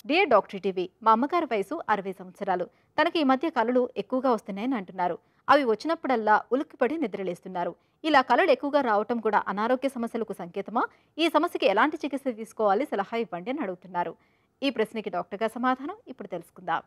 dear doctor TV మా అమ్మగారి వయసు అరవై సంవత్సరాలు తనకి ఈ మధ్య కళలు ఎక్కువగా వస్తున్నాయని అంటున్నారు అవి వచ్చినప్పుడల్లా ఉలిక్కిపడి నిద్రలేస్తున్నారు ఇలా కళలు ఎక్కువగా రావటం కూడా అనారోగ్య సమస్యలకు సంకేతమా ఈ సమస్యకి ఎలాంటి చికిత్స తీసుకోవాలి సలహా ఇవ్వండి అని అడుగుతున్నారు ఈ ప్రశ్నకి డాక్టర్ గారి సమాధానం ఇప్పుడు తెలుసుకుందాం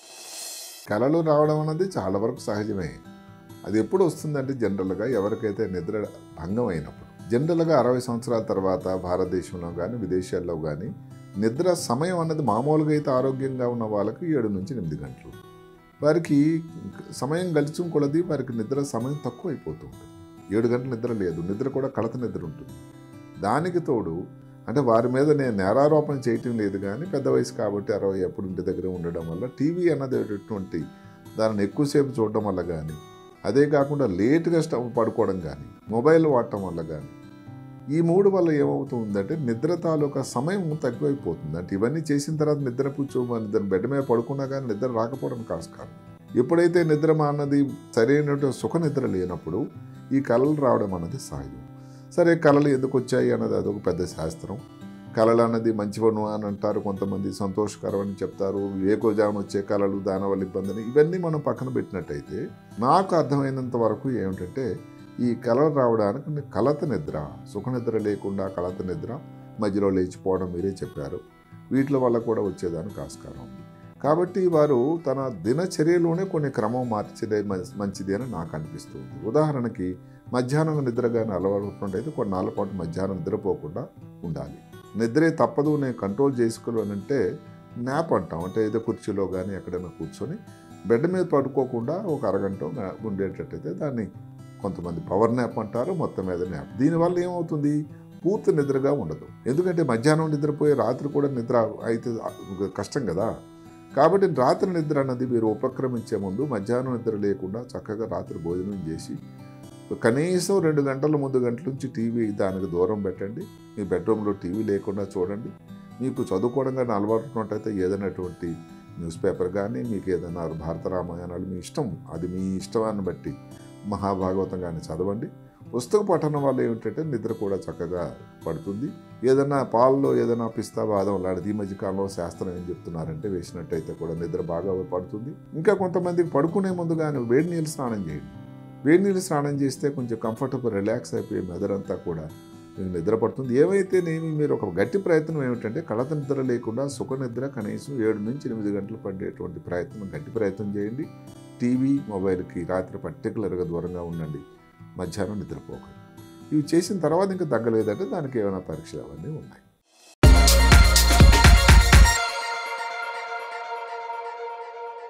కళలు రావడం అన్నది చాలా వరకు సహజమే అది ఎప్పుడు వస్తుందంటే జనరల్గా ఎవరికైతే నిద్ర భంగం అయినప్పుడు జనరల్గా అరవై సంవత్సరాల తర్వాత భారతదేశంలో కానీ విదేశాల్లో కానీ నిద్ర సమయం అన్నది మామూలుగా అయితే ఆరోగ్యంగా ఉన్న వాళ్ళకి ఏడు నుంచి ఎనిమిది గంటలు వారికి సమయం గడిచిన కొలది వారికి నిద్ర సమయం తక్కువ అయిపోతూ ఉంటుంది ఏడు గంటల నిద్ర లేదు నిద్ర కూడా కడత నిద్ర ఉంటుంది దానికి తోడు అంటే వారి మీద నేను నేరారోపణ చేయటం లేదు కానీ పెద్ద వయసు కాబట్టి అరవై ఎప్పుడు ఇంటి దగ్గర ఉండడం వల్ల టీవీ అన్నది ఎటువంటి దానిని ఎక్కువసేపు చూడడం వల్ల కానీ అదే కాకుండా లేట్గా స్టవ్ పడుకోవడం కానీ మొబైల్ వాడటం వల్ల కానీ ఈ మూడు వల్ల ఏమవుతుందంటే నిద్ర తాలూకా సమయం తక్కువైపోతుంది అంటే ఇవన్నీ చేసిన తర్వాత నిద్ర కూర్చోమని నిద్ర బెడ్ మీద పడుకున్నా కానీ నిద్ర రాకపోవడం కాస్కారం ఎప్పుడైతే నిద్ర అన్నది సరైనటువంటి సుఖ నిద్ర లేనప్పుడు ఈ కళలు రావడం అన్నది సహజం సరే కళలు ఎందుకు వచ్చాయి అన్నది అదొక పెద్ద శాస్త్రం కళలు అన్నది మంచివను అని అంటారు కొంతమంది సంతోషకరం అని చెప్తారు ఏకోజాము వచ్చే కళలు దానివల్ల ఇబ్బందిని ఇవన్నీ మనం పక్కన పెట్టినట్టయితే నాకు అర్థమైనంత వరకు ఏమిటంటే ఈ కళలు రావడానికి కలత నిద్ర సుఖ నిద్ర లేకుండా కలత నిద్ర మధ్యలో లేచిపోవడం మీరే చెప్పారు వీటి వల్ల కూడా వచ్చేదానికి ఆస్కారం ఉంది కాబట్టి వారు తన దినచర్యలోనే కొన్ని క్రమం మార్చేదే మంచి- మంచిది అని నాకు అనిపిస్తుంది ఉదాహరణకి మధ్యాహ్నం నిద్రగానే అలవాటు కొన్ని నాలుగు పాటు మధ్యాహ్నం నిద్రపోకుండా ఉండాలి నిద్రే తప్పదు నేను కంట్రోల్ చేసుకోవాలంటే న్యాప్ అంటాం అంటే ఏదో కుర్చీలో కానీ ఎక్కడైనా కూర్చొని బెడ్ మీద పడుకోకుండా ఒక అరగంట గా- ఉండేటట్టయితే దాన్ని కొంతమంది పవర్ న్యాప్ అంటారు మొత్తం మీద న్యాప్ దీనివల్ల ఏమవుతుంది పూర్తి నిద్రగా ఉండదు ఎందుకంటే మధ్యాహ్నం నిద్రపోయి రాత్రి కూడా నిద్ర అయితే కష్టం కదా కాబట్టి రాత్రి నిద్ర అన్నది మీరు ఉపక్రమించే ముందు మధ్యాహ్నం నిద్ర లేకుండా చక్కగా రాత్రి భోజనం చేసి కనీసం రెండు గంటల ముందు గంటల నుంచి టీవీ దానికి దూరం పెట్టండి మీ బెడ్రూమ్లో టీవీ లేకుండా చూడండి మీకు చదువుకోవడం కానీ అలవాటు ఉన్నట్టయితే ఏదైనటువంటి న్యూస్ పేపర్ కానీ మీకు ఏదైనా భారత రామాయణాలు మీ ఇష్టం అది మీ ఇష్టాన్ని బట్టి మహాభాగవతం కానీ చదవండి పుస్తక పఠనం వల్ల ఏమిటంటే నిద్ర కూడా చక్కగా పడుతుంది ఏదైనా పాలలో ఏదైనా పిస్తా బాదం లాంటిది ఈ మధ్య కాలంలో శాస్త్రం ఏం చెప్తున్నారంటే వేసినట్టయితే కూడా నిద్ర బాగా పడుతుంది ఇంకా కొంతమందికి పడుకునే ముందు కానీ వేడి నీళ్ళు స్నానం చేయండి వేడి నీళ్ళు స్నానం చేస్తే కొంచెం కంఫర్టబుల్ రిలాక్స్ అయిపోయి మెదడంతా కూడా మీకు నిద్ర పడుతుంది ఏవైతేనేమి మీరు ఒక గట్టి ప్రయత్నం ఏమిటంటే కళత నిద్ర లేకుండా సుఖ నిద్ర కనీసం ఏడు నుంచి ఎనిమిది గంటలు పడేటువంటి ప్రయత్నం గట్టి ప్రయత్నం చేయండి టీవీ మొబైల్కి రాత్రి పర్టికులర్గా దూరంగా ఉండండి మధ్యాహ్నం నిద్రపోకండి ఇవి చేసిన తర్వాత ఇంకా తగ్గలేదంటే దానికి ఏమైనా పరీక్షలు అవన్నీ ఉన్నాయి